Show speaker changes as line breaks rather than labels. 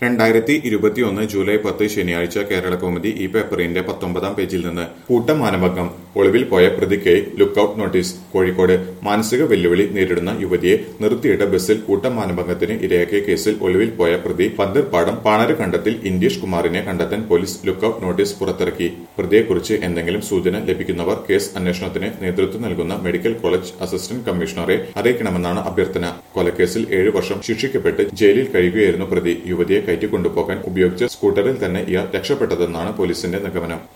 രണ്ടായിരത്തി ഇരുപത്തിയൊന്ന് ജൂലൈ പത്ത് ശനിയാഴ്ച കേരള കൗമുദി ഈ പേപ്പറിന്റെ പത്തൊമ്പതാം പേജിൽ നിന്ന് കൂട്ടമാനഭംഗം ഒളിവിൽ പോയ പ്രതിക്ക് ലുക്കൌട്ട് നോട്ടീസ് കോഴിക്കോട് മാനസിക വെല്ലുവിളി നേരിടുന്ന യുവതിയെ നിർത്തിയിട്ട ബസ്സിൽ കൂട്ടമാനഭംഗത്തിന് ഇരയാക്കിയ കേസിൽ ഒളിവിൽ പോയ പ്രതി പന്തിർപ്പാടം പാണരക്കണ്ടത്തിൽ ഇൻഡീഷ് കുമാറിനെ കണ്ടെത്താൻ പോലീസ് ലുക്കൌട്ട് നോട്ടീസ് പുറത്തിറക്കി പ്രതിയെക്കുറിച്ച് എന്തെങ്കിലും സൂചന ലഭിക്കുന്നവർ കേസ് അന്വേഷണത്തിന് നേതൃത്വം നൽകുന്ന മെഡിക്കൽ കോളേജ് അസിസ്റ്റന്റ് കമ്മീഷണറെ അറിയിക്കണമെന്നാണ് അഭ്യർത്ഥന കൊലക്കേസിൽ ഏഴു വർഷം ശിക്ഷിക്കപ്പെട്ട് ജയിലിൽ കഴിയുകയായിരുന്നു പ്രതി യുവതിയെ കയറ്റിക്കൊണ്ടുപോകാൻ ഉപയോഗിച്ച സ്കൂട്ടറിൽ തന്നെ ഇയാൾ രക്ഷപ്പെട്ടതെന്നാണ് പോലീസിന്റെ നിഗമനം